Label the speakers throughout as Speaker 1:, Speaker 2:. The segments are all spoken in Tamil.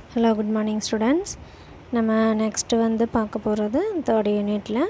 Speaker 1: ஹலோ குட் மார்னிங் ஸ்டூடெண்ட்ஸ் நம்ம நெக்ஸ்ட்டு வந்து பார்க்க போகிறது தேர்ட் யூனிட்டில்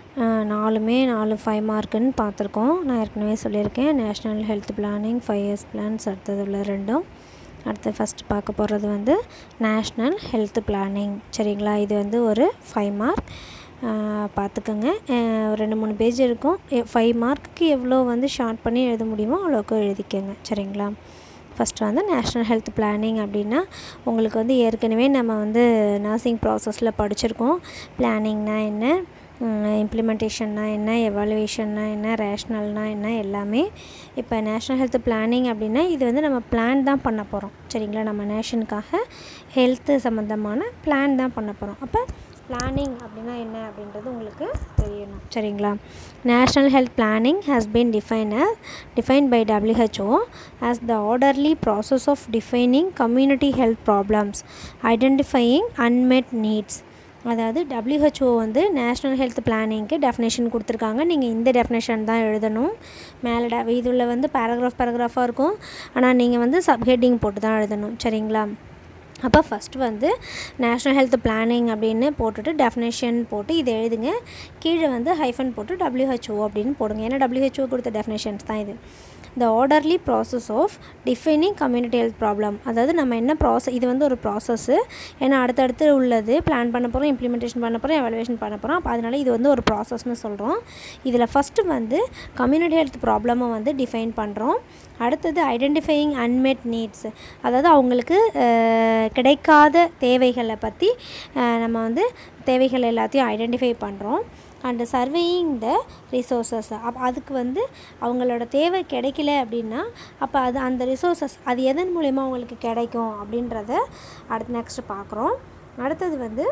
Speaker 1: நாலுமே நாலு ஃபைவ் மார்க்குன்னு பார்த்துருக்கோம் நான் ஏற்கனவே சொல்லியிருக்கேன் national health planning five years plans அடுத்தது உள்ள ரெண்டும் அடுத்து ஃபஸ்ட்டு பார்க்க போகிறது வந்து நேஷ்னல் ஹெல்த் பிளானிங் சரிங்களா இது வந்து ஒரு ஃபைவ் மார்க் பார்த்துக்கோங்க ஒரு ரெண்டு மூணு பேஜ் இருக்கும் ஃபைவ் மார்க்குக்கு எவ்வளோ வந்து ஷார்ட் பண்ணி எழுத முடியுமோ அவ்வளோக்கு எழுதிக்கோங்க சரிங்களா ஃபஸ்ட்டு வந்து நேஷ்னல் ஹெல்த் பிளானிங் அப்படின்னா உங்களுக்கு வந்து ஏற்கனவே நம்ம வந்து நர்சிங் ப்ராசஸில் படிச்சிருக்கோம் பிளானிங்னா என்ன இம்ப்ளிமெண்டேஷன்னா என்ன எவாலுவேஷன்னா என்ன ரேஷ்னல்னா என்ன எல்லாமே இப்போ நேஷ்னல் ஹெல்த் பிளானிங் அப்படின்னா இது வந்து நம்ம பிளான் தான் பண்ண போகிறோம் சரிங்களா நம்ம நேஷனுக்காக ஹெல்த்து சம்மந்தமான பிளான் தான் பண்ண போகிறோம் அப்போ பிளானிங் அப்படின்னா என்ன அப்படின்றது உங்களுக்கு தெரியணும் சரிங்களா national health planning has been define define by WHO as the orderly process of defining community health problems identifying unmet needs அதாவது டபிள்யூஹெச்ஓ வந்து நேஷ்னல் ஹெல்த் பிளானிங்க்கு டெஃபினேஷன் கொடுத்துருக்காங்க நீங்கள் இந்த டெஃபினேஷன் தான் எழுதணும் மேலே ட இதில் வந்து பேராகிராஃப் பேராகிராஃபாக இருக்கும் ஆனால் நீங்கள் வந்து சப்ஹெட்டிங் போட்டு தான் எழுதணும் சரிங்களா அப்போ ஃபஸ்ட்டு வந்து நேஷ்னல் ஹெல்த் பிளானிங் அப்படின்னு போட்டுட்டு டெஃபினேஷன் போட்டு இதை எழுதுங்க கீழே வந்து ஹைஃபன் போட்டு டபிள்யூஹெச்ஓ அப்படின்னு போடுங்க ஏன்னா டபிள்யூஹெச்ஓ கொடுத்த டெஃபினேஷன்ஸ் தான் இது the orderly process of defining community health problem அதாவது நம்ம என்ன ப்ராசஸ் இது வந்து ஒரு ப்ராசஸ்ஸு ஏன்னா அடுத்தடுத்து உள்ளது பிளான் பண்ண போகிறோம் இம்ப்ளிமெண்டேஷன் பண்ண போகிறோம் எவாலுவேஷன் பண்ண போகிறோம் அப்போ அதனால் இது வந்து ஒரு ப்ராசஸ்னு சொல்கிறோம் இதில் ஃபஸ்ட்டு வந்து கம்யூனிட்டி ஹெல்த் ப்ராப்ளமை வந்து டிஃபைன் பண்ணுறோம் அடுத்தது ஐடென்டிஃபையிங் அன்மெட் நீட்ஸ் அதாவது அவங்களுக்கு கிடைக்காத தேவைகளை பற்றி நம்ம வந்து தேவைகள் எல்லாத்தையும் ஐடென்டிஃபை பண்ணுறோம் and surveying the resources up அதுக்கு வந்து அவங்களோட தேவை கிடைக்கல அப்படின்னா அப்போ அது அந்த ரிசோர்ஸஸ் அது எதன் மூலயமா அவங்களுக்கு கிடைக்கும் அப்படின்றத அடுத்து நெக்ஸ்ட்டு பார்க்குறோம் அடுத்தது வந்து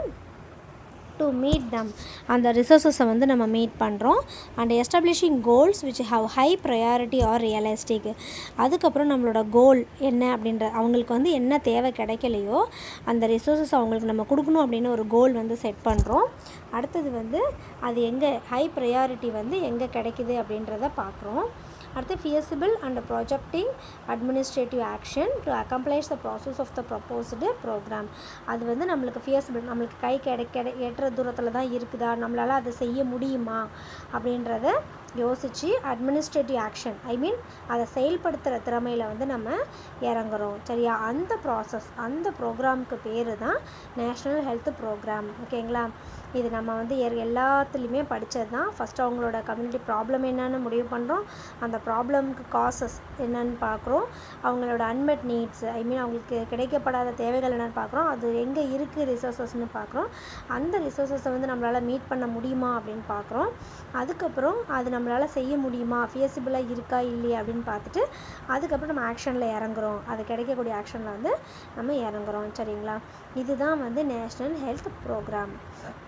Speaker 1: டு மீட் தம் அந்த ரிசோர்ஸஸை வந்து நம்ம மீட் பண்ணுறோம் and establishing goals which have high priority are realistic அதுக்கப்புறம் நம்மளோட கோல் என்ன அப்படின்ற அவங்களுக்கு வந்து என்ன தேவை கிடைக்கலையோ அந்த ரிசோர்ஸஸ் அவங்களுக்கு நம்ம கொடுக்கணும் அப்படின்னு ஒரு கோல் வந்து செட் பண்ணுறோம் அடுத்தது வந்து அது எங்கே ஹை ப்ரையாரிட்டி வந்து எங்கே கிடைக்குது அப்படின்றத பார்க்குறோம் அடுத்து feasible and projecting administrative action to accomplish the process of the proposed programme அது வந்து நம்மளுக்கு ஃபியசிபிள் நம்மளுக்கு கை கிடை கிடை ஏற்ற தூரத்தில் தான் இருக்குதா நம்மளால் அதை செய்ய முடியுமா அப்படின்றத யோசித்து அட்மினிஸ்ட்ரேட்டிவ் ஆக்ஷன் ஐ மீன் அதை செயல்படுத்துகிற திறமையில் வந்து நம்ம இறங்குறோம் சரியா அந்த ப்ராசஸ் அந்த ப்ரோக்ராமுக்கு பேர் தான் நேஷ்னல் ஹெல்த் ப்ரோக்ராம் ஓகேங்களா இது நம்ம வந்து எல்லாத்துலேயுமே படித்தது தான் ஃபஸ்ட்டு அவங்களோட கம்யூனிட்டி ப்ராப்ளம் என்னென்னு முடிவு பண்ணுறோம் அந்த ப்ராப்ளம்க்கு காசஸ் என்னென்னு பார்க்குறோம் அவங்களோட அன்மெட் நீட்ஸ் ஐ மீன் அவங்களுக்கு கிடைக்கப்படாத தேவைகள் என்னென்னு பார்க்குறோம் அது எங்கே இருக்குது ரிசோர்ஸஸ்னு பார்க்குறோம் அந்த ரிசோர்ஸஸை வந்து நம்மளால் மீட் பண்ண முடியுமா அப்படின்னு பார்க்குறோம் அதுக்கப்புறம் அது நம்மளால் செய்ய முடியுமா ஃபியசிபிளாக இருக்கா இல்லையா அப்படின்னு பார்த்துட்டு அதுக்கப்புறம் நம்ம ஆக்ஷனில் இறங்குறோம் அது கிடைக்கக்கூடிய ஆக்ஷனில் வந்து நம்ம இறங்குறோம் சரிங்களா இதுதான் வந்து national health programme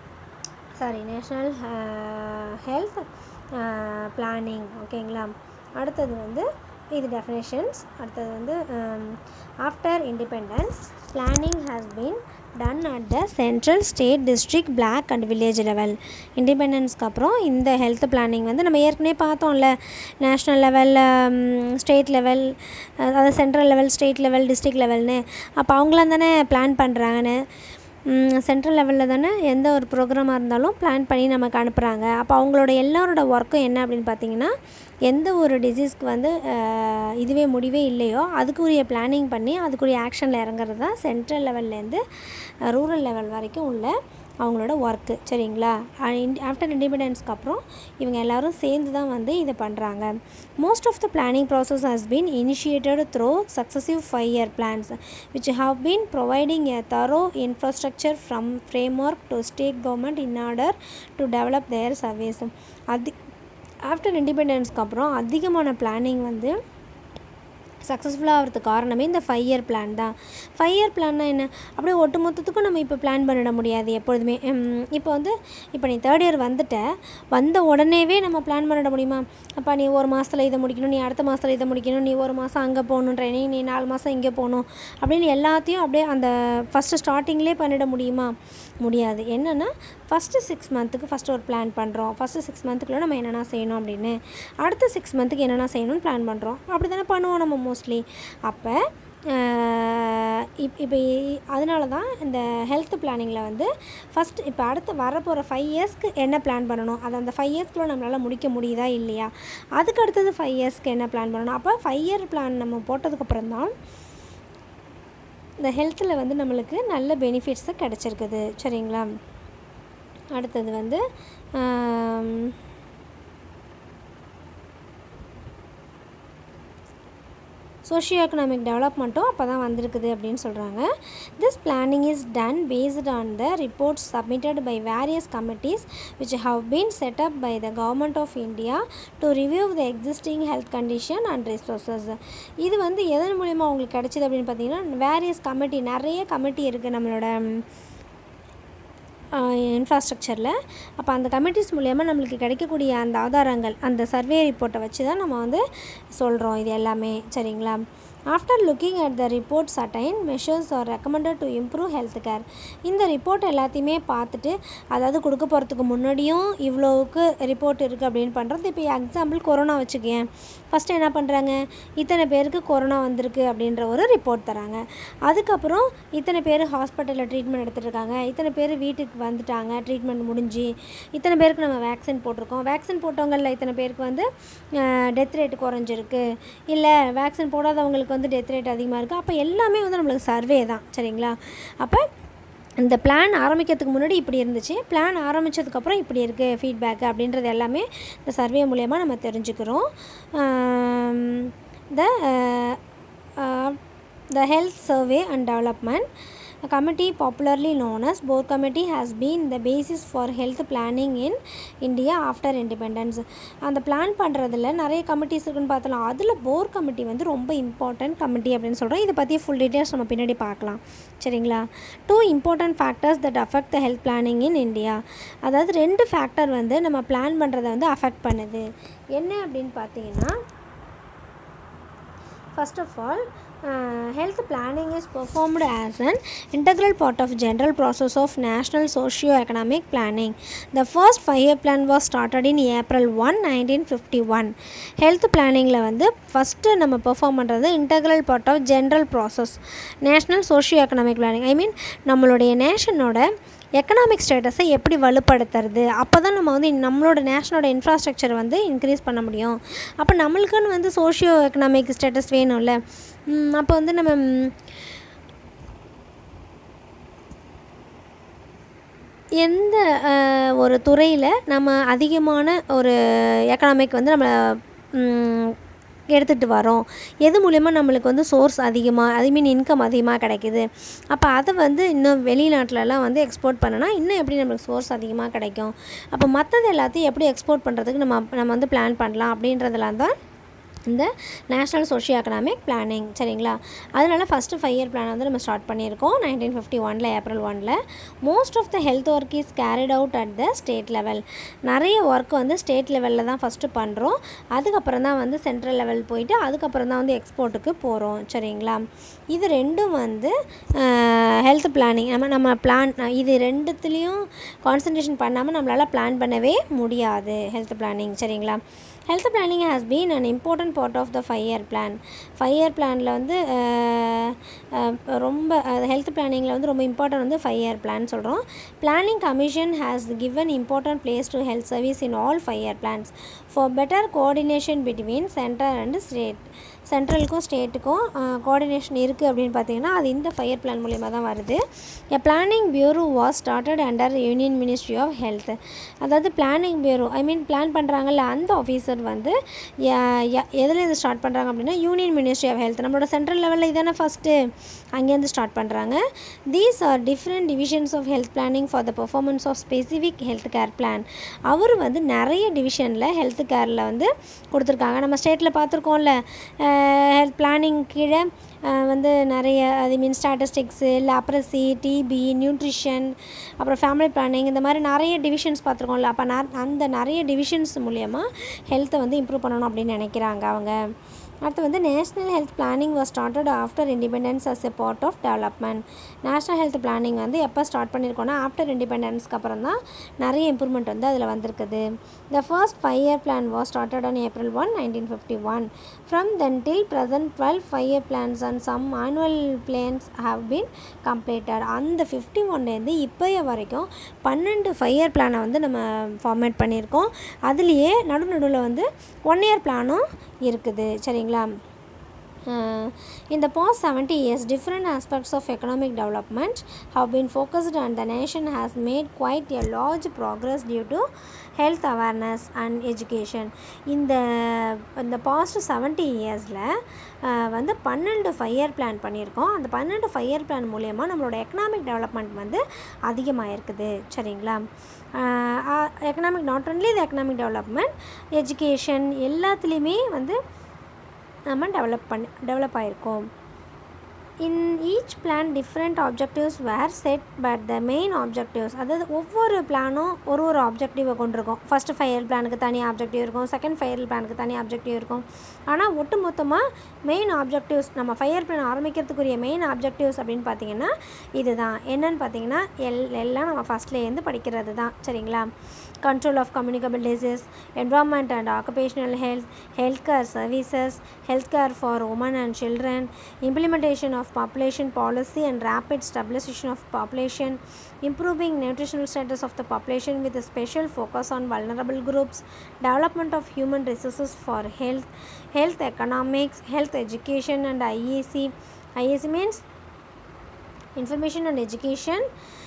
Speaker 1: sorry national health planning ஓகேங்களா அடுத்தது வந்து இது டெஃபினேஷன்ஸ் அடுத்தது வந்து after independence planning has been done at the central state district block and village level இண்டிபெண்டன்ஸ்க்கு அப்புறம் இந்த ஹெல்த் பிளானிங் வந்து நம்ம ஏற்கனவே பார்த்தோம்ல நேஷ்னல் லெவல் ஸ்டேட் லெவல் அதாவது central level state level district லெவல்னு அப்போ அவங்களாம் தானே பிளான் பண்ணுறாங்கன்னு சென்ட்ரல் லெவலில் தானே எந்த ஒரு ப்ரோக்ராமாக இருந்தாலும் பிளான் பண்ணி நமக்கு அனுப்புகிறாங்க அப்போ அவங்களோட எல்லாரோட ஒர்க்கும் என்ன அப்படின்னு பார்த்தீங்கன்னா எந்த ஒரு டிசீஸ்க்கு வந்து இதுவே முடிவே இல்லையோ அதுக்குரிய பிளானிங் பண்ணி அதுக்குரிய ஆக்ஷனில் இறங்குறது தான் சென்ட்ரல் லெவல்லேருந்து ரூரல் லெவல் வரைக்கும் உள்ள அவங்களோட ஒர்க்கு சரிங்களா ஆஃப்டர் இண்டிபெண்டன்ஸ்க்கு அப்புறம் இவங்க எல்லோரும் சேர்ந்து தான் வந்து இதை பண்ணுறாங்க most of the planning process has been initiated through successive five year plans which have been providing a thorough infrastructure from framework to state government in order to develop their service அது ஆஃப்டர் இண்டிபெண்டன்ஸ்க்கு அப்புறம் அதிகமான பிளானிங் வந்து சக்ஸஸ்ஃபுல்லாக ஆகிறதுக்கு காரணமே இந்த ஃபைவ் இயர் பிளான் தான் ஃபைவ் இயர் பிளான்னா என்ன அப்படியே ஒட்டு மொத்தத்துக்கும் நம்ம இப்போ பிளான் பண்ணிட முடியாது எப்பொழுதுமே இப்போ வந்து இப்போ நீ தேர்ட் இயர் வந்துட்ட வந்த உடனேவே நம்ம பிளான் பண்ணிட முடியுமா அப்போ நீ ஒரு மாதத்தில் இதை முடிக்கணும் நீ அடுத்த மாதத்தில் இதை முடிக்கணும் நீ ஒரு மாதம் அங்கே போகணும் ட்ரைனிங் நீ நாலு மாதம் இங்கே போகணும் அப்படின்னு எல்லாத்தையும் அப்படியே அந்த ஃபஸ்ட்டு ஸ்டார்டிங்லேயே பண்ணிட முடியுமா முடியாது என்னென்னா ஃபஸ்ட்டு சிக்ஸ் மந்த்துக்கு ஃபஸ்ட்டு ஒரு பிளான் பண்ணுறோம் ஃபஸ்ட்டு சிக்ஸ் மந்த்துக்குள்ளே நம்ம என்னென்ன செய்யணும் அப்படின்னு அடுத்த சிக்ஸ் மந்த்துக்கு என்னென்ன செய்யணும்னு பிளான் பண்ணுறோம் அப்படி தானே பண்ணுவோம் நம்ம மோஸ்ட்லி அப்போ இப் இப்போ அதனால தான் இந்த ஹெல்த் பிளானிங்கில் வந்து ஃபஸ்ட் இப்போ அடுத்து வரப்போகிற ஃபைவ் இயர்ஸ்க்கு என்ன பிளான் பண்ணணும் அதை அந்த ஃபைவ் இயர்ஸ்க்குள்ளே நம்மளால் முடிக்க முடியுதா இல்லையா அதுக்கு அடுத்தது ஃபைவ் இயர்ஸ்க்கு என்ன பிளான் பண்ணணும் அப்போ ஃபைவ் இயர் பிளான் நம்ம போட்டதுக்கப்புறம் தான் இந்த ஹெல்த்தில் வந்து நம்மளுக்கு நல்ல பெனிஃபிட்ஸு கிடச்சிருக்குது சரிங்களா அடுத்தது வந்து சோஷியோ எக்கனாமிக் டெவலப்மெண்ட்டும் அப்போ தான் வந்திருக்குது அப்படின்னு சொல்கிறாங்க this planning is done based on the reports submitted by various committees which have been set up by the government of India to review the existing health condition and resources இது வந்து எதன் மூலிமா உங்களுக்கு கிடச்சிது அப்படின்னு பார்த்தீங்கன்னா வேரியஸ் கமிட்டி நிறைய கமிட்டி இருக்குது நம்மளோட இன்ஃப்ராஸ்ட்ரக்சரில் அப்போ அந்த கமிட்டிஸ் மூலயமா நம்மளுக்கு கிடைக்கக்கூடிய அந்த ஆதாரங்கள் அந்த சர்வே ரிப்போர்ட்டை வச்சு தான் நம்ம வந்து சொல்கிறோம் இது எல்லாமே சரிங்களா after looking at the reports attain measures are recommended to improve health care இந்த ரிப்போர்ட் எல்லாத்தையுமே பார்த்துட்டு அதாவது கொடுக்க போகிறதுக்கு முன்னாடியும் இவ்வளோவுக்கு ரிப்போர்ட் இருக்குது அப்படின்னு பண்ணுறது இப்போ எக்ஸாம்பிள் கொரோனா வச்சுக்கேன் ஃபஸ்ட்டு என்ன பண்ணுறாங்க இத்தனை பேருக்கு கொரோனா வந்திருக்கு அப்படின்ற ஒரு ரிப்போர்ட் தராங்க அதுக்கப்புறம் இத்தனை பேர் ஹாஸ்பிட்டலில் ட்ரீட்மெண்ட் எடுத்துகிட்டு இருக்காங்க இத்தனை பேர் வீட்டுக்கு வந்துட்டாங்க ட்ரீட்மெண்ட் முடிஞ்சு இத்தனை பேருக்கு நம்ம வேக்சின் போட்டிருக்கோம் வேக்சின் போட்டவங்களில் இத்தனை பேருக்கு வந்து டெத் ரேட் குறைஞ்சிருக்கு இல்லை வேக்சின் போடாதவங்களுக்கு வந்து டெத் ரேட் அதிகமாக இருக்குது அப்போ எல்லாமே வந்து நம்மளுக்கு சர்வே தான் சரிங்களா அப்போ இந்த பிளான் ஆரம்பிக்கிறதுக்கு முன்னாடி இப்படி இருந்துச்சு பிளான் ஆரம்பித்ததுக்கப்புறம் இப்படி இருக்குது ஃபீட்பேக்கு அப்படின்றது எல்லாமே இந்த சர்வே மூலயமா நம்ம தெரிஞ்சுக்கிறோம் the the health survey and development A committee popularly known as Board Committee has been the basis for health planning in India after independence. அந்த பிளான் பண்ணுறதுல நிறைய கமிட்டிஸ் இருக்குன்னு பார்த்தலாம் அதில் போர் கமிட்டி வந்து ரொம்ப இம்பார்ட்டன்ட் கமிட்டி அப்படின்னு சொல்கிறோம் இதை பற்றி ஃபுல் டீட்டெயில்ஸ் நம்ம பின்னாடி பார்க்கலாம் சரிங்களா two important factors that affect the health planning in India அதாவது ரெண்டு ஃபேக்டர் வந்து நம்ம பிளான் பண்ணுறதை வந்து அஃபெக்ட் பண்ணுது என்ன அப்படின்னு பார்த்தீங்கன்னா First of all, uh, health planning is performed as an integral part of general process of national socio-economic planning. The first five-year plan was started in April 1, 1951. Health பிளானிங்கில் வந்து ஃபஸ்ட்டு நம்ம பெர்ஃபார்ம் பண்ணுறது integral part of general process national socio economic planning I mean நம்மளுடைய நேஷனோட எக்கனாமிக் ஸ்டேட்டஸை எப்படி வலுப்படுத்துறது அப்போ தான் நம்ம வந்து நம்மளோட நேஷனோட இன்ஃப்ராஸ்ட்ரக்சர் வந்து இன்க்ரீஸ் பண்ண முடியும் அப்போ நம்மளுக்குன்னு வந்து சோஷியோ எக்கனாமிக் ஸ்டேட்டஸ் வேணும்ல அப்போ வந்து நம்ம எந்த ஒரு துறையில் நம்ம அதிகமான ஒரு எக்கனாமிக் வந்து நம்ம எடுத்துகிட்டு வரோம் எது மூலயமா நம்மளுக்கு வந்து சோர்ஸ் அதிகமாக ஐ மீன் இன்கம் அதிகமாக கிடைக்குது அப்போ அதை வந்து இன்னும் வெளிநாட்டிலலாம் வந்து எக்ஸ்போர்ட் பண்ணனா இன்னும் எப்படி நம்மளுக்கு சோர்ஸ் அதிகமாக கிடைக்கும் அப்போ மற்றது எல்லாத்தையும் எப்படி எக்ஸ்போர்ட் பண்ணுறதுக்கு நம்ம நம்ம வந்து பிளான் பண்ணலாம் அப்படின்றதுலாம் தான் இந்த நேஷ்னல் சோஷியோ எக்கனாமிக் பிளானிங் சரிங்களா அதனால் ஃபஸ்ட்டு ஃபைவ் இயர் பிளான் வந்து நம்ம ஸ்டார்ட் பண்ணியிருக்கோம் நைன்டீன் ஃபிஃப்டி ஒனில் ஏப்ரல் ஒனில் most of the health work is carried out at the state level நிறைய ஒர்க் வந்து ஸ்டேட் லெவலில் தான் ஃபஸ்ட்டு பண்ணுறோம் அதுக்கப்புறம் தான் வந்து சென்ட்ரல் லெவல் போயிட்டு அதுக்கப்புறம் தான் வந்து எக்ஸ்போர்ட்டுக்கு போகிறோம் சரிங்களா இது ரெண்டும் வந்து ஹெல்த் பிளானிங் நம்ம நம்ம பிளான் இது ரெண்டுத்துலேயும் கான்சன்ட்ரேஷன் பண்ணாமல் நம்மளால் பிளான் பண்ணவே முடியாது ஹெல்த் பிளானிங் சரிங்களா health planning has been an important part of the five year plan five year பிளானில் வந்து ரொம்ப ஹெல்த் பிளானிங்கில் வந்து ரொம்ப இம்பார்ட்டன்ட் வந்து ஃபைவ் இயர் பிளான் சொல்கிறோம் planning commission has given important place to health service in all five year plans for better coordination between centre and state சென்ட்ரலுக்கும் ஸ்டேட்டுக்கும் கோஆர்டினேஷன் இருக்குது அப்படின்னு பார்த்தீங்கன்னா அது இந்த ஃபயர் பிளான் மூலிமா தான் வருது a planning bureau was started under union ministry of health அதாவது planning bureau I mean plan பண்ணுறாங்கல்ல அந்த ஆஃபீஸர் வந்து எதுலேருந்து ஸ்டார்ட் பண்ணுறாங்க அப்படின்னா யூனியன் மினிஸ்ட்ரி ஆஃப் ஹெல்த் நம்மளோட சென்ட்ரல் லெவலில் இதானே ஃபஸ்ட்டு அங்கேருந்து ஸ்டார்ட் பண்ணுறாங்க these are different divisions of health planning for the performance of specific health care plan அவர் வந்து நிறைய டிவிஷனில் ஹெல்த் கேரில் வந்து கொடுத்துருக்காங்க நம்ம ஸ்டேட்டில் பார்த்துருக்கோம்ல ஹெல்த் பிளானிங் கீழே வந்து நிறைய I mean statistics leprosy TB nutrition அப்புறம் ஃபேமிலி பிளானிங் இந்த மாதிரி நிறைய டிவிஷன்ஸ் பார்த்துருக்கோம்ல அப்போ ந அந்த நிறைய டிவிஷன்ஸ் மூலயமா ஹெல்த்தை வந்து இம்ப்ரூவ் பண்ணணும் அப்படின்னு நினைக்கிறாங்க அவங்க அடுத்து வந்து national health planning was started after independence as a part of development national health planning வந்து எப்போ ஸ்டார்ட் பண்ணியிருக்கோன்னா ஆஃப்டர் இண்டிபெண்டன்ஸ்க்கு அப்புறம் தான் நிறைய இம்ப்ரூவ்மெண்ட் வந்து அதில் வந்திருக்குது the first five year plan was started on April one nineteen fifty one from then till present twelve five year plans and some annual plans have been completed அந்த ஃபிஃப்டி ஒன்லேருந்து இப்போய வரைக்கும் பன்னெண்டு ஃபைவ் இயர் பிளானை வந்து நம்ம ஃபார்மேட் பண்ணியிருக்கோம் அதுலேயே நடு நடுவில் வந்து ஒன் இயர் பிளானும் இருக்குது சரிங்களா Uh, in the past 70 years, different aspects of economic development have been focused, and the nation has made quite a large progress due to health awareness and education. இந்த இந்த பாஸ்ட் செவன்ட்டி இயர்ஸில் வந்து பன்னெண்டு ஃபைவ் இயர் பிளான் பண்ணியிருக்கோம் அந்த பன்னெண்டு ஃபைவ் இயர் பிளான் மூலயமா நம்மளோட எக்கனாமிக் டெவலப்மெண்ட் வந்து அதிகமாக இருக்குது சரிங்களா economic not only the economic development education எல்லாத்துலேயுமே வந்து நம்ம டெவலப் பண்ணி டெவலப் ஆகிருக்கோம் in each plan different objectives were set but the main objectives அதாவது ஒவ்வொரு பிளானும் ஒரு ஒரு ஆப்ஜெக்டிவை கொண்டிருக்கும் ஃபஸ்ட்டு ஃபைவ் இயர் பிளானுக்கு தனி ஆப்ஜெக்டிவ் இருக்கும் செகண்ட் ஃபைவ் இயர் பிளானுக்கு தனி ஆப்ஜெக்டிவ் இருக்கும் ஆனால் ஒட்டு மொத்தமாக மெயின் ஆப்ஜெக்டிவ்ஸ் நம்ம ஃபைவ் இயர் பிளான் ஆரம்பிக்கிறதுக்குரிய மெயின் ஆப்ஜெக்டிவ்ஸ் அப்படின்னு பார்த்தீங்கன்னா இதுதான் என்னன்னு பார்த்தீங்கன்னா எல் எல்லாம் நம்ம ஃபஸ்ட்லேருந்து படிக்கிறது தான் சரிங்களா control of communicable disease, environment and occupational health, healthcare services, healthcare for women and children, implementation of population policy and rapid stabilization of population, improving nutritional status of the population with a special focus on vulnerable groups, development of human resources for health, health economics, health education and IEC. IEC means information and education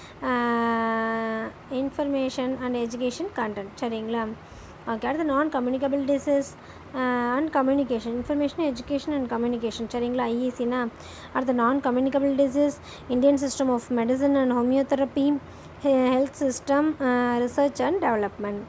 Speaker 1: information and education content சரிங்களா ஓகே அடுத்து non communicable disease and communication information education and communication சரிங்களா ஐஇசினா அடுத்து non communicable disease Indian system of medicine and homeotherapy health system research and development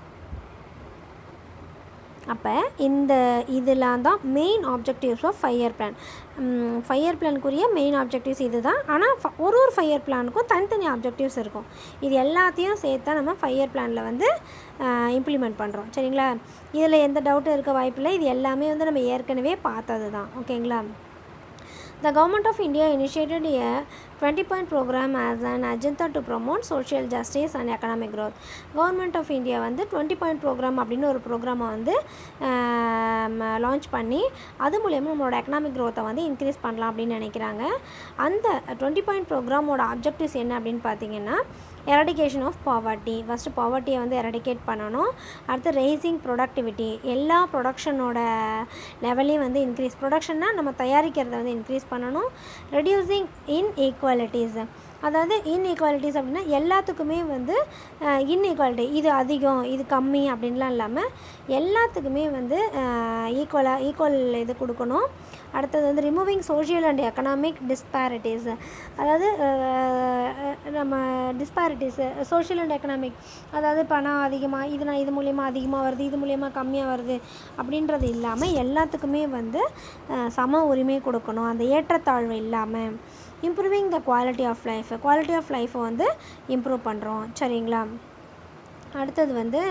Speaker 1: அப்போ இந்த இதெல்லாம் தான் main objectives of five year plan five year பிளானுக்குரிய மெயின் ஆப்ஜெக்டிவ்ஸ் இது தான் ஆனால் ஒரு ஒரு ஃபைவ் இயர் பிளானுக்கும் தனித்தனி ஆப்ஜெக்டிவ்ஸ் இருக்கும் இது எல்லாத்தையும் சேர்த்தா நம்ம ஃபைவ் இயர் பிளானில் வந்து இம்ப்ளிமெண்ட் பண்ணுறோம் சரிங்களா இதில் எந்த டவுட்டும் இருக்க வாய்ப்பில்லை இது எல்லாமே வந்து நம்ம ஏற்கனவே பார்த்தது தான் ஓகேங்களா The Government of India initiated a 20 point program as an agenda to promote social justice and economic growth. Government of India வந்து 20 point program அப்படின்னு ஒரு ப்ரோக்ராமை வந்து லான்ச் பண்ணி அது மூலயமா நம்மளோட எக்கனாமிக் க்ரோத்தை வந்து இன்க்ரீஸ் பண்ணலாம் அப்படின்னு நினைக்கிறாங்க அந்த 20 பாயிண்ட் ப்ரோக்ராமோட ஆப்ஜெக்டிவ்ஸ் என்ன அப்படின்னு பார்த்தீங்கன்னா எரடிகேஷன் ஆஃப் பாவர்ட்டி ஃபஸ்ட்டு பாவர்ட்டியை வந்து எரடிகேட் பண்ணணும் அடுத்து ரேசிங் ப்ரொடக்டிவிட்டி எல்லா ப்ரொடக்ஷனோட லெவலையும் வந்து இன்க்ரீஸ் ப்ரொடக்ஷன்னா நம்ம தயாரிக்கிறத வந்து இன்க்ரீஸ் பண்ணணும் ரெடியூசிங் இன் ஈக்குவாலிட்டிஸ் அதாவது இன்இக்வாலிட்டிஸ் அப்படின்னா எல்லாத்துக்குமே வந்து இன்இக்வாலிட்டி இது அதிகம் இது கம்மி அப்படின்லாம் இல்லாமல் எல்லாத்துக்குமே வந்து ஈக்குவலாக ஈக்குவல் இது கொடுக்கணும் அடுத்தது வந்து removing social and economic disparities அதாவது நம்ம டிஸ்பாரிட்டிஸ் சோஷியல் அண்ட் எக்கனாமிக் அதாவது பணம் அதிகமாக இது நான் இது மூலயமா அதிகமாக வருது இது மூலயமா கம்மியாக வருது அப்படின்றது இல்லாமல் எல்லாத்துக்குமே வந்து சம உரிமை கொடுக்கணும் அந்த ஏற்றத்தாழ்வு இல்லாமல் improving the quality of life quality of லைஃப்பை வந்து இம்ப்ரூவ் பண்ணுறோம் சரிங்களா அடுத்தது வந்து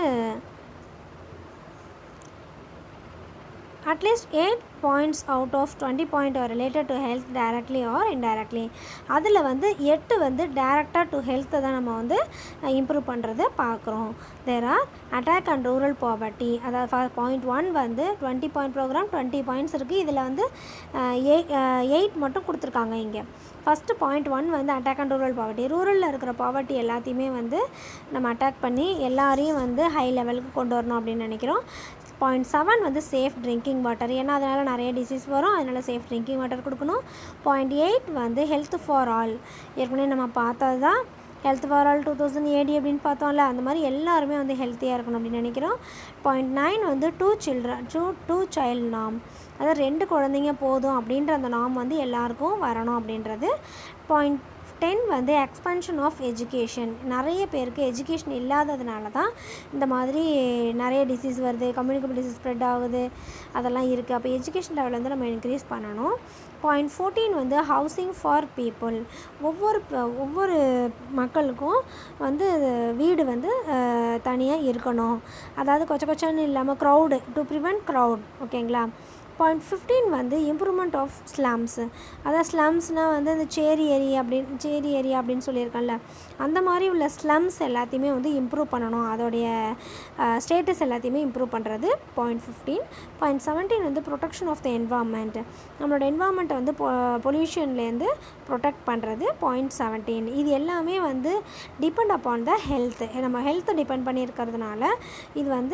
Speaker 1: at least eight points out of twenty point are related to health directly or indirectly அதில் வந்து எட்டு வந்து டேரெக்டாக டு ஹெல்த்தை தான் நம்ம வந்து இம்ப்ரூவ் பண்ணுறத பார்க்குறோம் there are attack and rural poverty அதாவது பாயிண்ட் ஒன் வந்து twenty point programme twenty points இருக்குது இதில் வந்து எயிட் மட்டும் கொடுத்துருக்காங்க இங்கே ஃபஸ்ட்டு பாயிண்ட் ஒன் வந்து அட்டாக் அண்ட் ரூரல் பாவர்ட்டி ரூரலில் இருக்கிற பாவர்ட்டி எல்லாத்தையுமே வந்து நம்ம அட்டாக் பண்ணி எல்லாரையும் வந்து ஹை லெவலுக்கு கொண்டு வரணும் அப்படின்னு நினைக்கிறோம் பாயிண்ட் செவன் வந்து சேஃப் ட்ரிங்கிங் வாட்டர் ஏன்னா அதனால் நிறைய டிசீஸ் வரும் அதனால் சேஃப் ட்ரிங்கிங் வாட்டர் கொடுக்கணும் பாயிண்ட் எயிட் வந்து ஹெல்த் ஃபார் ஆல் ஏற்கனவே நம்ம பார்த்தது தான் health for all two thousand AD அப்படின்னு பார்த்தோம்ல அந்த மாதிரி எல்லாருமே வந்து ஹெல்த்தியாக இருக்கணும் அப்படின்னு நினைக்கிறோம் பாயிண்ட் நைன் வந்து two children two two child நாம் அதாவது ரெண்டு குழந்தைங்க போதும் அப்படின்ற அந்த நாம் வந்து எல்லாருக்கும் வரணும் அப்படின்றது பாயிண்ட் டென் வந்து எக்ஸ்பென்ஷன் ஆஃப் எஜுகேஷன் நிறைய பேருக்கு எஜுகேஷன் இல்லாததுனால தான் இந்த மாதிரி நிறைய டிசீஸ் வருது கம்யூனிகபிள் டிசீஸ் ஸ்ப்ரெட் ஆகுது அதெல்லாம் இருக்குது அப்போ எஜுகேஷன் லெவல் வந்து நம்ம இன்க்ரீஸ் பண்ணணும் பாயிண்ட் ஃபோர்டீன் வந்து ஹவுசிங் ஃபார் பீப்புள் ஒவ்வொரு ஒவ்வொரு மக்களுக்கும் வந்து வீடு வந்து தனியாக இருக்கணும் அதாவது கொச்ச கொச்சன்னு இல்லாமல் க்ரௌடு டு ப்ரிவெண்ட் க்ரௌட் ஓகேங்களா பாயிண்ட் ஃபிஃப்டீன் வந்து இம்ப்ரூவ்மெண்ட் ஆஃப் ஸ்லம்ஸ் அதாவது ஸ்லம்ஸ்னால் வந்து இந்த சேரி ஏரியா அப்படின்னு சேரி ஏரியா அப்படின்னு சொல்லியிருக்கேன்ல அந்த மாதிரி உள்ள ஸ்லம்ஸ் எல்லாத்தையுமே வந்து இம்ப்ரூவ் பண்ணணும் அதோடைய ஸ்டேட்டஸ் எல்லாத்தையுமே இம்ப்ரூவ் பண்ணுறது பாயிண்ட் ஃபிஃப்டீன் பாயிண்ட் செவன்டீன் வந்து ப்ரொடெக்ஷன் ஆஃப் த என்வாமெண்ட் நம்மளோட என்வாமெண்ட்டை வந்து பொல்யூஷன்லேருந்து ப்ரொடெக்ட் பண்ணுறது பாயிண்ட் செவன்டீன் இது எல்லாமே வந்து டிபெண்ட் அப்பான் த ஹெல்த் நம்ம ஹெல்த்தை டிபெண்ட் பண்ணியிருக்கிறதுனால இது வந்து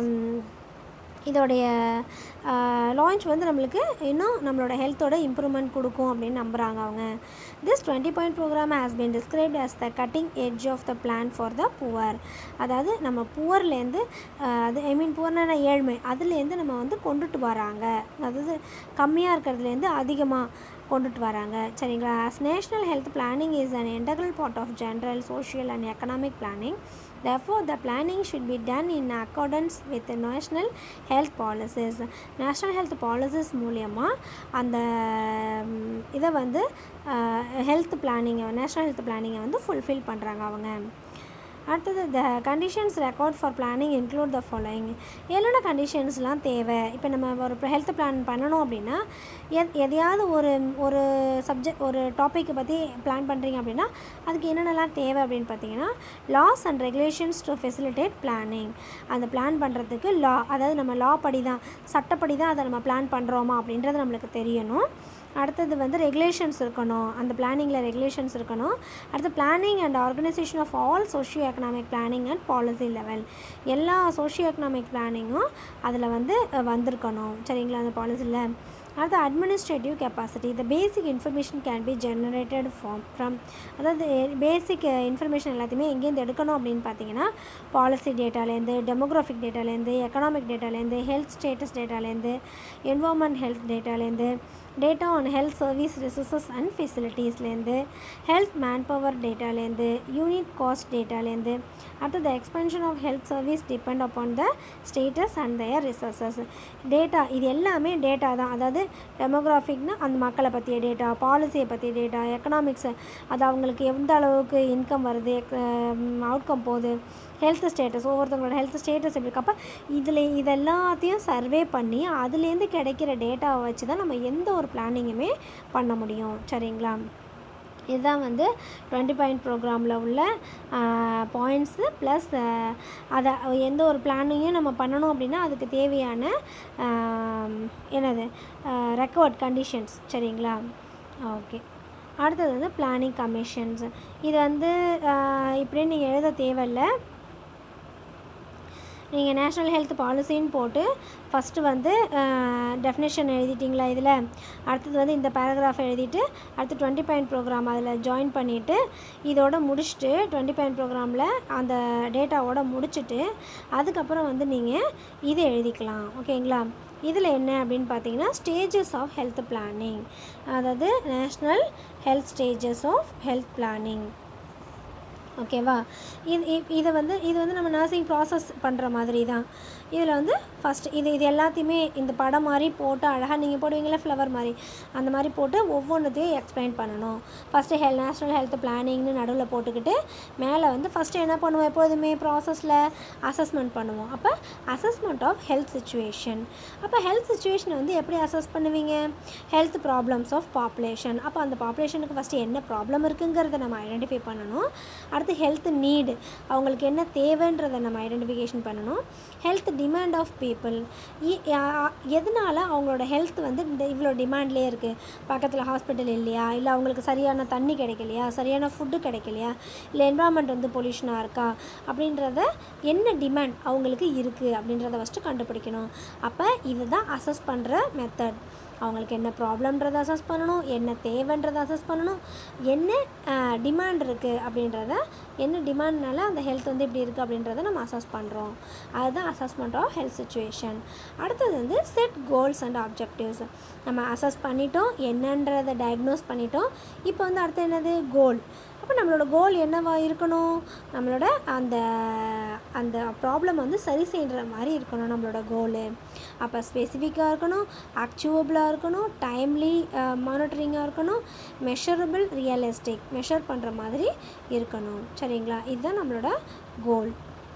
Speaker 1: இதோடைய லான்ச் வந்து நம்மளுக்கு இன்னும் நம்மளோட ஹெல்த்தோட இம்ப்ரூவ்மெண்ட் கொடுக்கும் அப்படின்னு நம்புகிறாங்க அவங்க this twenty point programme has been described as the cutting edge of the plan for the poor அதாவது நம்ம புவர்லேருந்து அது ஐ மீன் புவர்னா ஏழ்மை அதுலேருந்து நம்ம வந்து கொண்டுட்டு வராங்க அதாவது கம்மியாக இருக்கிறதுலேருந்து அதிகமாக கொண்டுட்டு வராங்க சரிங்களா as national health planning is an integral part of general social and economic planning therefore the planning should be done in accordance with the national health policies national health policies மூலியமாக அந்த ம், இதை வந்து ஹெல்த் பிளானிங்கை நேஷ்னல் ஹெல்த் பிளானிங்கை வந்து ஃபுல்ஃபில் பண்ணுறாங்க அவங்க அடுத்தது the conditions record for planning include the following என்னென்ன கண்டிஷன்ஸ்லாம் தேவை இப்போ நம்ம ஒரு ஹெல்த் பிளான் பண்ணணும் அப்படின்னா எத் எதையாவது ஒரு ஒரு சப்ஜெக்ட் ஒரு டாப்பிக்கை பற்றி பிளான் பண்ணுறீங்க அப்படின்னா அதுக்கு என்னென்னலாம் தேவை அப்படின்னு பார்த்தீங்கன்னா laws and regulations to facilitate planning அந்த பிளான் பண்ணுறதுக்கு லா அதாவது நம்ம லா படி தான் சட்டப்படி தான் அதை நம்ம பிளான் பண்ணுறோமா அப்படின்றது நம்மளுக்கு தெரியணும் அடுத்தது வந்து ரெகுலேஷன்ஸ் இருக்கணும் அந்த பிளானிங்கில் ரெகுலேஷன்ஸ் இருக்கணும் அடுத்து planning and organisation of all socio economic planning and policy level எல்லா சோஷியோ எக்கனாமிக் பிளானிங்கும் அதில் வந்து அஹ், வந்திருக்கணும் சரிங்களா அந்த பாலிசியில் அடுத்து administrative capacity the basic information can be generated form from அதாவது பேசிக் இன்ஃபர்மேஷன் எல்லாத்தையுமே எங்கேருந்து எடுக்கணும் அப்படின்னு பார்த்தீங்கன்னா பாலிசி டேட்டாலேருந்து டெமோக்ராஃபிக் டேட்டாலேருந்து எக்கனாமிக் டேட்டாலேருந்து ஹெல்த் ஸ்டேட்டஸ் டேட்டாலேருந்து என்வாமெண்ட் ஹெல்த் டேட்டாலேருந்து data on health service resources and ஃபெசிலிட்டிஸ்லேருந்து ஹெல்த் மேன் பவர் டேட்டாலேருந்து யூனிட் காஸ்ட் டேட்டாலேருந்து அடுத்து the expansion of health service depend upon the status and their resources data இது எல்லாமே டேட்டா தான் அதாவது டெமோகிராஃபிக்னா அந்த மக்களை பற்றிய டேட்டா பாலிசியை பற்றிய டேட்டா எக்கனாமிக்ஸ் அது அவங்களுக்கு எந்த அளவுக்கு இன்கம் வருது அவுட்கம் போகுது ஹெல்த் ஸ்டேட்டஸ் ஒவ்வொருத்தவங்களோட ஹெல்த் ஸ்டேட்டஸ் எப்படி இருக்கு அப்போ இதில் இதெல்லாத்தையும் சர்வே பண்ணி அதுலேருந்து கிடைக்கிற டேட்டாவை வச்சு தான் நம்ம எந்த ஒரு பிளானிங்குமே பண்ண முடியும் சரிங்களா இதுதான் வந்து டுவெண்ட்டி பாயிண்ட் ப்ரோக்ராமில் உள்ள பாயிண்ட்ஸு ப்ளஸ் அதை எந்த ஒரு பிளானிங்கையும் நம்ம பண்ணணும் அப்படின்னா அதுக்கு தேவையான ஆம், என்னது ரெக்கார்ட் கண்டிஷன்ஸ் சரிங்களா ஓகே அடுத்தது வந்து பிளானிங் கமிஷன்ஸ் இது வந்து ஆஹ், இப்படின்னு நீங்கள் எழுத தேவையில்லை நீங்கள் நேஷ்னல் ஹெல்த் பாலிசின்னு போட்டு ஃபஸ்ட்டு வந்து டெஃபினேஷன் எழுதிட்டிங்களா இதில் அடுத்தது வந்து இந்த பேராகிராஃப் எழுதிட்டு அடுத்து டுவெண்ட்டி பாயிண்ட் ப்ரோக்ராம் அதில் ஜாயின் பண்ணிவிட்டு இதோட முடிச்சுட்டு டுவெண்ட்டி பாயிண்ட் ப்ரோக்ராமில் அந்த டேட்டாவோட முடிச்சுட்டு அதுக்கப்புறம் வந்து நீங்கள் இதை எழுதிக்கலாம் ஓகேங்களா இதில் என்ன அப்படின்னு பார்த்தீங்கன்னா ஸ்டேஜஸ் ஆஃப் ஹெல்த் பிளானிங் அதாவது national health stages of health planning ஓகேவா இது இ- இதை வந்து இது வந்து நம்ம நர்சிங் ப்ராசஸ் பண்ணுற மாதிரி தான் இதில் வந்து ஃபஸ்ட் இது இது எல்லாத்தையுமே இந்த படம் மாதிரி போட்டு அழகாக நீங்கள் போடுவீங்களா ஃப்ளவர் மாதிரி அந்த மாதிரி போட்டு ஒவ்வொன்றத்தையும் எக்ஸ்பிளைன் பண்ணணும் ஃபஸ்ட்டு ஹெல் நேஷ்னல் ஹெல்த் பிளானிங்னு நடுவில் போட்டுக்கிட்டு மேலே வந்து ஃபஸ்ட்டு என்ன பண்ணுவோம் எப்போதுமே ப்ராசஸில் அசஸ்மெண்ட் பண்ணுவோம் அப்போ அசஸ்மெண்ட் ஆஃப் ஹெல்த் சுச்சுவேஷன் அப்போ ஹெல்த் சுச்சுவேஷனை வந்து எப்படி அசஸ் பண்ணுவீங்க ஹெல்த் ப்ராப்ளம்ஸ் ஆஃப் பாப்புலேஷன் அப்போ அந்த பாப்புலேஷனுக்கு ஃபஸ்ட்டு என்ன ப்ராப்ளம் இருக்குங்கிறத நம்ம ஐடென்டிஃபை பண்ணணும் அடுத்து ஹெல்த் நீடு அவங்களுக்கு என்ன தேவைன்றதை நம்ம ஐடென்டிஃபிகேஷன் பண்ணணும் ஹெல்த் டிமாண்ட் ஆஃப் பீப்புள் எதனால் அவங்களோட ஹெல்த் வந்து இந்த இவ்வளோ டிமாண்ட்லேயே இருக்குது பக்கத்தில் ஹாஸ்பிட்டல் இல்லையா இல்லை அவங்களுக்கு சரியான தண்ணி கிடைக்கலையா சரியான ஃபுட்டு கிடைக்கலையா இல்லை என்வரான்மெண்ட் வந்து பொல்யூஷனாக இருக்கா அப்படின்றத என்ன டிமாண்ட் அவங்களுக்கு இருக்குது அப்படின்றத ஃபஸ்ட்டு கண்டுபிடிக்கணும் அப்போ இதுதான் அசஸ் பண்ணுற மெத்தட் அவங்களுக்கு என்ன ப்ராப்ளம்ன்றதை அசஸ் பண்ணணும் என்ன தேவைன்றதை அசஸ் பண்ணணும் என்ன டிமாண்ட் இருக்குது அப்படின்றத என்ன டிமாண்ட்னால அந்த ஹெல்த் வந்து இப்படி இருக்குது அப்படின்றத நம்ம அசஸ் பண்ணுறோம் அதுதான் அசஸ்மெண்ட் ஆஃப் ஹெல்த் சுச்சுவேஷன் அடுத்தது வந்து செட் கோல்ஸ் அண்ட் ஆப்ஜெக்டிவ்ஸ் நம்ம அசஸ் பண்ணிட்டோம் என்னன்றதை டயக்னோஸ் பண்ணிட்டோம் இப்போ வந்து அடுத்து என்னது கோல் அப்போ நம்மளோட கோல் என்னவா இருக்கணும் நம்மளோட அந்த அந்த ப்ராப்ளம் வந்து சரி செய்கிற மாதிரி இருக்கணும் நம்மளோட கோலு அப்போ ஸ்பெசிஃபிக்காக இருக்கணும் அக்சுவபிளாக இருக்கணும் டைம்லி மானிட்டரிங்காக இருக்கணும் மெஷரபிள் ரியலிஸ்டிக் மெஷர் பண்ணுற மாதிரி இருக்கணும் சரிங்களா இதுதான் நம்மளோட கோல்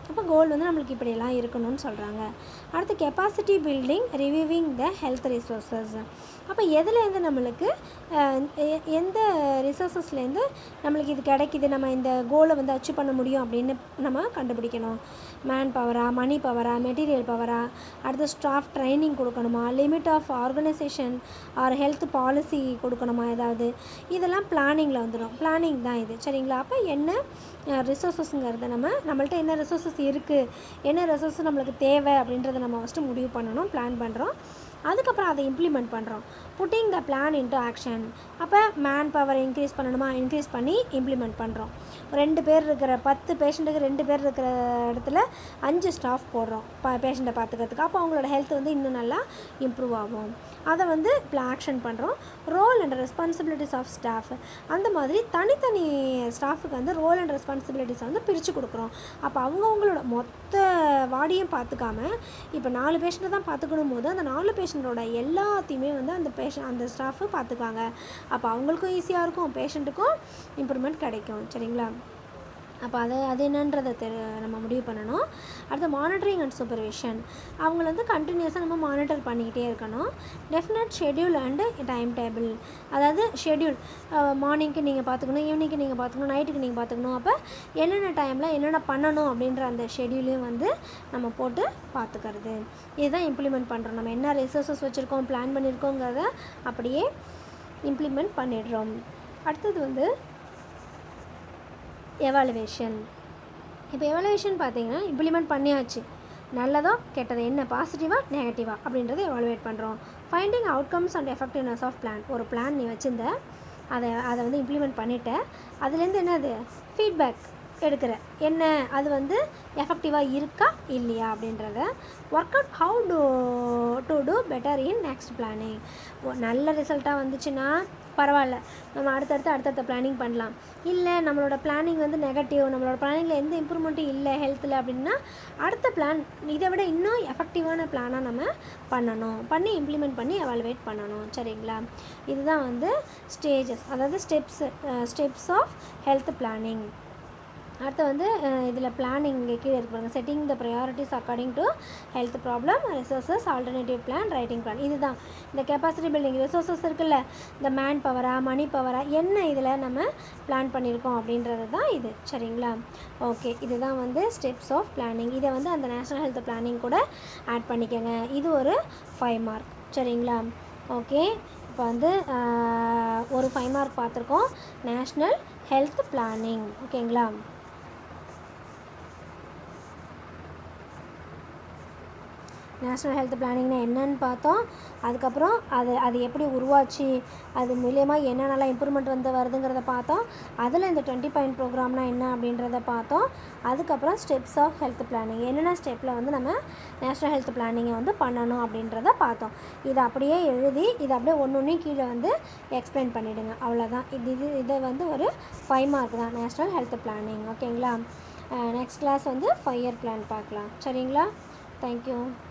Speaker 1: அப்போ கோல் வந்து நம்மளுக்கு இப்படியெல்லாம் இருக்கணும்னு சொல்கிறாங்க அடுத்து capacity building reviewing the health resources அப்போ எதுலேருந்து நம்மளுக்கு அஹ், எ- எந்த ரிசோர்ஸஸ்லேருந்து நம்மளுக்கு இது கிடைக்குது நம்ம இந்த கோலை வந்து அச்சீவ் பண்ண முடியும் அப்படின்னு நம்ம கண்டுபிடிக்கணும் மேன் பவரா மணி பவரா மெட்டீரியல் பவரா அடுத்து ஸ்டாஃப் ட்ரைனிங் கொடுக்கணுமா limit of organisation or health policy கொடுக்கணுமா ஏதாவது இதெல்லாம் பிளானிங்கில் வந்துடும் பிளானிங் தான் இது சரிங்களா அப்போ என்ன ரிசோர்ஸஸ்ங்கிறத நம்ம நம்மள்ட்ட என்ன ரிசோர்ஸஸ் இருக்குது என்ன ரிசோர்ஸ் நம்மளுக்கு தேவை அப்படின்றத நம்ம ஃபஸ்ட்டு முடிவு பண்ணணும் பிளான் பண்ணுறோம் அதுக்கப்புறம் அதை இம்ப்ளிமெண்ட் பண்ணுறோம் putting the plan into action அப்போ மேன் பவர் இன்க்ரீஸ் பண்ணணுமா இன்க்ரீஸ் பண்ணி இம்ப்ளிமெண்ட் பண்ணுறோம் ரெண்டு பேர் இருக்கிற பத்து பேஷண்ட்டுக்கு ரெண்டு பேர் இருக்கிற இடத்துல அஞ்சு ஸ்டாஃப் போடுறோம் ப பேஷண்ட்டை பார்த்துக்கிறதுக்கு அப்போ அவங்களோட ஹெல்த் வந்து இன்னும் நல்லா இம்ப்ரூவ் ஆகும் அதை வந்து ஆக்ஷன் பண்ணுறோம் role and responsibilities of staff அந்த மாதிரி தனித்தனி ஸ்டாஃபுக்கு வந்து ரோல் அண்ட் ரெஸ்பான்சிபிலிட்டிஸ் வந்து பிரித்து கொடுக்குறோம் அப்போ அவங்கவுங்களோட மொத்த வார்டையும் பார்த்துக்காம இப்போ நாலு பேஷண்ட்டை தான் பார்த்துக்கணும் போது அந்த நாலு பேஷண்ட்டோட எல்லாத்தையுமே வந்து அந்த பேஷண்ட் அந்த ஸ்டாஃபு பார்த்துக்காங்க அப்போ அவங்களுக்கும் ஈஸியாக இருக்கும் பேஷண்ட்டுக்கும் இம்ப்ரூவ்மெண்ட் கிடைக்கும் சரிங்களா அப்போ அது அது என்னன்றதை தெரி நம்ம முடிவு பண்ணணும் அடுத்து மானிட்டரிங் அண்ட் சூப்பர்விஷன் அவங்கள வந்து கண்டினியூஸாக நம்ம மானிட்டர் பண்ணிக்கிட்டே இருக்கணும் definite schedule and time table அதாவது ஷெட்யூல் மார்னிங்க்கு நீங்கள் பார்த்துக்கணும் ஈவினிங்க்கு நீங்கள் பார்த்துக்கணும் நைட்டுக்கு நீங்கள் பார்த்துக்கணும் அப்போ என்னென்ன டைமில் என்னென்ன பண்ணணும் அப்படின்ற அந்த ஷெட்யூலையும் வந்து நம்ம போட்டு பார்த்துக்கிறது இதுதான் இம்ப்ளிமெண்ட் பண்ணுறோம் நம்ம என்ன ரிசோர்ஸஸ் வச்சுருக்கோம் பிளான் பண்ணியிருக்கோங்கிறத அப்படியே இம்ப்ளிமெண்ட் பண்ணிடுறோம் அடுத்தது வந்து எவாலுவேஷன் இப்போ எவாலுவேஷன் பார்த்தீங்கன்னா இம்ப்ளிமெண்ட் பண்ணியாச்சு நல்லதோ கெட்டதோ என்ன பாசிட்டிவாக நெகட்டிவா அப்படின்றத எவாலுவேட் பண்ணுறோம் finding outcomes and effectiveness of plan ஒரு பிளான் நீ வச்சுருந்த அதை அதை வந்து இம்ப்ளிமெண்ட் பண்ணிட்ட அதுலேருந்து என்னது ஃபீட்பேக் எடுக்கிற என்ன அது வந்து எஃபெக்டிவாக இருக்கா இல்லையா அப்படின்றத work out how to do do better in next planning நல்ல ரிசல்ட்டாக வந்துச்சுன்னா பரவாயில்ல நம்ம அடுத்தடுத்து அடுத்தடுத்த பிளானிங் பண்ணலாம் இல்லை நம்மளோட பிளானிங் வந்து நெகட்டிவ் நம்மளோட பிளானிங்கில் எந்த இம்ப்ரூவ்மெண்ட்டும் இல்லை ஹெல்த்தில் அப்படின்னா அடுத்த பிளான் இதை விட இன்னும் எஃபெக்டிவான பிளானாக நம்ம பண்ணணும் பண்ணி இம்ப்ளிமெண்ட் பண்ணி எவாலுவேட் பண்ணணும் சரிங்களா இதுதான் வந்து ஸ்டேஜஸ் அதாவது steps steps of health planning அடுத்து வந்து இதில் பிளானிங் இங்கே கீழே இருக்கு பாருங்க setting the priorities according to health problem resources alternative plan writing plan இதுதான் இந்த கெப்பாசிட்டி பில்டிங் ரிசோர்ஸஸ் இருக்குல்ல இந்த மேன் பவரா மணி பவரா என்ன இதில் நம்ம பிளான் பண்ணியிருக்கோம் அப்படின்றது தான் இது சரிங்களா ஓகே இதுதான் வந்து ஸ்டெப்ஸ் ஆஃப் பிளானிங் இதை வந்து அந்த நேஷ்னல் ஹெல்த் பிளானிங் கூட ஆட் பண்ணிக்கோங்க இது ஒரு ஃபைவ் மார்க் சரிங்களா ஓகே இப்போ வந்து ஆஹ், ஒரு ஃபைவ் மார்க் பார்த்துருக்கோம் நேஷ்னல் ஹெல்த் பிளானிங் ஓகேங்களா நேஷ்னல் ஹெல்த் பிளானிங்னா என்னன்னு பார்த்தோம் அதுக்கப்புறம் அது அது எப்படி உருவாச்சு அது மூலியமாக என்னென்னலாம் இம்ப்ரூவ்மெண்ட் வந்து வருதுங்கிறத பார்த்தோம் அதில் இந்த டுவெண்ட்டி பாயிண்ட் ப்ரோக்ராம்னா என்ன அப்படின்றத பார்த்தோம் அதுக்கப்புறம் ஸ்டெப்ஸ் ஆஃப் ஹெல்த் பிளானிங் என்னென்ன ஸ்டெப்பில் வந்து நம்ம நேஷ்னல் ஹெல்த் பிளானிங்கை வந்து பண்ணணும் அப்படின்றத பார்த்தோம் இதை அப்படியே எழுதி இதை அப்படியே ஒன்று ஒன்றையும் கீழே வந்து எக்ஸ்பிளைன் பண்ணிவிடுங்க அவ்வளோதான் இது இது இதை வந்து ஒரு ஃபைவ் மார்க் தான் நேஷ்னல் ஹெல்த் பிளானிங் ஓகேங்களா நெக்ஸ்ட் கிளாஸ் வந்து ஃபைவ் இயர் பிளான் பார்க்கலாம் சரிங்களா தேங்க்யூ